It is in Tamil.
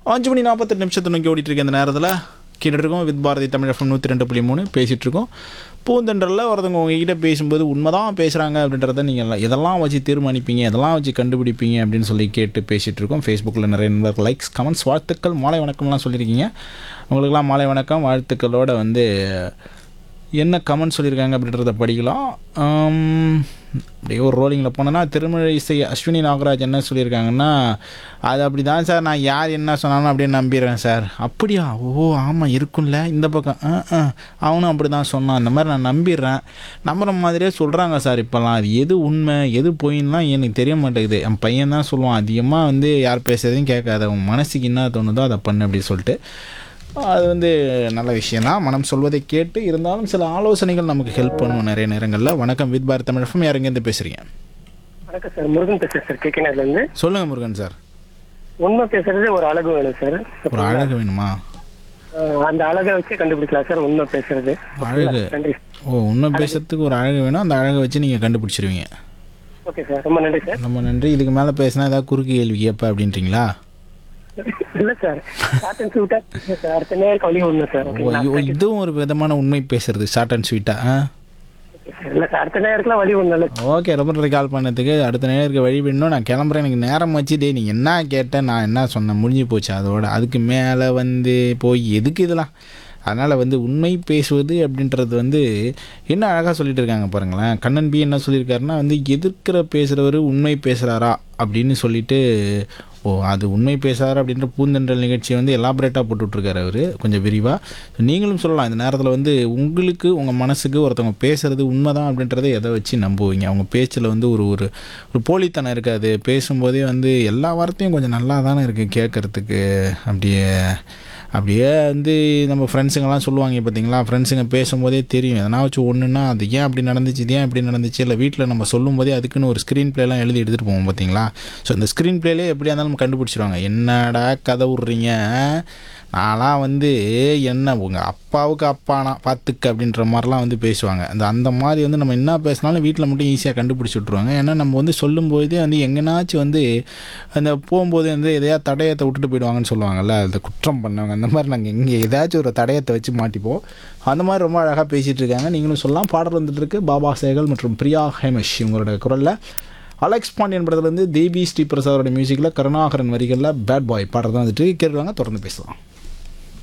அஞ்சு மணி நாற்பத்தெட்டு நிமிஷத்தை நோக்கி ஓடிட்டு இருக்க இந்த நேரத்தில் கேட்டுட்டு இருக்கோம் வித் பாரதி தமிழ் எஃப்எம் நூற்றி ரெண்டு புள்ளி மூணு பேசிகிட்டு இருக்கோம் பூந்தென்றலில் ஒருத்தவங்க உங்ககிட்ட பேசும்போது உண்மைதான் பேசுகிறாங்க அப்படின்றத நீங்கள் எல்லாம் எதெல்லாம் வச்சு தீர்மானிப்பீங்க எதெல்லாம் வச்சு கண்டுபிடிப்பீங்க அப்படின்னு சொல்லி கேட்டு பேசிகிட்டு இருக்கோம் ஃபேஸ்புக்கில் நிறைய நண்பர்கள் லைக்ஸ் கமெண்ட்ஸ் வாழ்த்துக்கள் மாலை வணக்கம்லாம் சொல்லியிருக்கீங்க உங்களுக்கெல்லாம் மாலை வணக்கம் வாழ்த்துக்களோட வந்து என்ன கமெண்ட் சொல்லியிருக்காங்க அப்படின்றத படிக்கலாம் ஆம், அப்படியே ஒரு ரோலிங்கில் போனோன்னா திருமழை இசை அஸ்வினி நாகராஜ் என்ன சொல்லியிருக்காங்கன்னா அது அப்படி தான் சார் நான் யார் என்ன சொன்னாலும் அப்படியே நம்பிடுறேன் சார் அப்படியா ஓ ஆமாம் இருக்கும்ல இந்த பக்கம் ஆ ஆ அவனும் அப்படி தான் சொன்னான் இந்த மாதிரி நான் நம்பிடுறேன் நம்புற மாதிரியே சொல்கிறாங்க சார் இப்போல்லாம் அது எது உண்மை எது பொய்ன்னுலாம் எனக்கு தெரிய மாட்டேங்குது என் பையன் தான் சொல்லுவான் அதிகமாக வந்து யார் பேசுறதையும் கேட்காத உன் மனசுக்கு என்ன தோணுதோ அதை பண்ணு அப்படி சொல்லிட்டு அது வந்து நல்ல விஷயம்தான் மனம் சொல்வதை கேட்டு இருந்தாலும் சில ஆலோசனைகள் நமக்கு ஹெல்ப் பண்ணுவோம் நிறைய நேரங்களில் வணக்கம் வித் பாரத் தமிழ் FM யார் எங்கேருந்து பேசுகிறீங்க வணக்கம் சார் முருகன் பேசுறேன் சார் கேக்கினர்ல இருந்து சொல்லுங்கள் முருகன் சார் உண்மை பேசுறது ஒரு அழகு வேணும் சார் ஒரு அழகு வேணுமா அஹ் அந்த அழகை வச்சு கண்டுபிடிக்கலாம் சார் உண்மை பேசுறது அழகு நன்றி ஓ இன்னும் பேசுறதுக்கு ஒரு அழகு வேணும் அந்த அழகை வச்சு நீங்கள் கண்டுபிடிச்சிருவீங்க ஓகே சார் ரொம்ப நன்றி சார் ரொம்ப நன்றி இதுக்கு மேலே பேசினா ஏதாவது குறுக்கு கேள்வி கேட்ப அப்படின்றீங்களா இல்ல சார் காட்டன் சூட்டா சார் அடுத்த நேருக்கு வழி ஒண்ணு சார் ஓ, ஓகேங்களா ஐயோ, இதுவும் ஒரு விதமான உண்மை பேசுறது ஷார்ட் அண்ட் ஸ்வீட்டாக ஆ இல்ல சார் அடுத்த நேரத்துக்குலாம் வழி ஒண்ணு இல்ல ஓகே ரொம்ப நன்றி கால் பண்ணதுக்கு அடுத்த நேருக்கு வழி வேணும் நான் கிளம்புறேன் எனக்கு நேரம் வச்சு டே நீ என்ன கேட்டேன் நான் என்ன சொன்னேன் முடிஞ்சு போச்சு அதோட அதுக்கு மேலே வந்து போய் எதுக்கு இதெல்லாம் அதனால் வந்து உண்மை பேசுவது அப்படின்றது வந்து என்ன அழகாக சொல்லிட்டு இருக்காங்க பாருங்களேன் கண்ணன் பி என்ன சொல்லியிருக்காருன்னா வந்து எதிர்க்கிற பேசுகிறவர் உண்மை பேசுகிறாரா அப்படின்னு சொல்லிட்டு ஓ அது உண்மை பேசுகிறார் அப்படின்ற பூந்தென்றல் நிகழ்ச்சியை வந்து எலாபரேட்டாக போட்டுட்ருக்காரு அவர் கொஞ்சம் விரிவாக நீங்களும் சொல்லலாம் இந்த நேரத்தில் வந்து உங்களுக்கு உங்கள் மனசுக்கு ஒருத்தவங்க பேசுகிறது உண்மைதான் அப்படின்றத எதை வச்சு நம்புவீங்க அவங்க பேச்சில் வந்து ஒரு ஒரு ஒரு போலித்தனம் இருக்காது பேசும்போதே வந்து எல்லா வார்த்தையும் கொஞ்சம் நல்லா தானே இருக்குது கேட்குறதுக்கு அப்படியே அப்படியே வந்து நம்ம ஃப்ரெண்ட்ஸுங்கெல்லாம் சொல்லுவாங்க பார்த்தீங்களா ஃப்ரெண்ட்ஸுங்க பேசும்போதே தெரியும் எதனா வச்சு ஒன்றுனா அது ஏன் அப்படி நடந்துச்சு இது ஏன் இப்படி நடந்துச்சு இல்லை வீட்டில் நம்ம சொல்லும்போதே அதுக்குன்னு ஒரு ஸ்க்ரீன் ப்ளேலாம் எழுதி எடுத்துகிட்டு போவோம் பார்த்தீங்களா ஸோ இந்த ஸ்க்ரீன் ப்ளேலே எப்படியா இருந்தாலும் நம்ம கண்டுபிடிச்சிருவாங்க என்னடா கதை விட்றீங்க நான்லாம் வந்து என்ன உங்கள் அப்பாவுக்கு அப்பானா பார்த்துக்க அப்படின்ற மாதிரிலாம் வந்து பேசுவாங்க அந்த அந்த மாதிரி வந்து நம்ம என்ன பேசினாலும் வீட்டில் மட்டும் ஈஸியாக கண்டுபிடிச்சி விட்ருவாங்க ஏன்னா நம்ம வந்து சொல்லும்போதே வந்து எங்கேனாச்சும் வந்து அந்த போகும்போது வந்து எதையா தடயத்தை விட்டுட்டு போயிடுவாங்கன்னு சொல்லுவாங்கல்ல அந்த குற்றம் பண்ணவங்க அந்த மாதிரி நாங்கள் எங்கே ஏதாச்சும் ஒரு தடயத்தை வச்சு மாட்டிப்போம் அந்த மாதிரி ரொம்ப அழகாக பேசிகிட்டு இருக்காங்க நீங்களும் சொல்லலாம் பாடல் வந்துட்டு இருக்கு பாபா சேகல் மற்றும் பிரியா ஹேமஷ் இவங்களோட குரலில் அலெக்ஸ் பாண்டியன் படத்துலேருந்து தேவி ஸ்ரீ பிரசாதோட மியூசிக்கில் கருணாகரன் வரிகளில் பேட் பாய் பாடுறது வந்துட்டு கேட்டுருவாங்க தொடர்ந்து பேசலாம்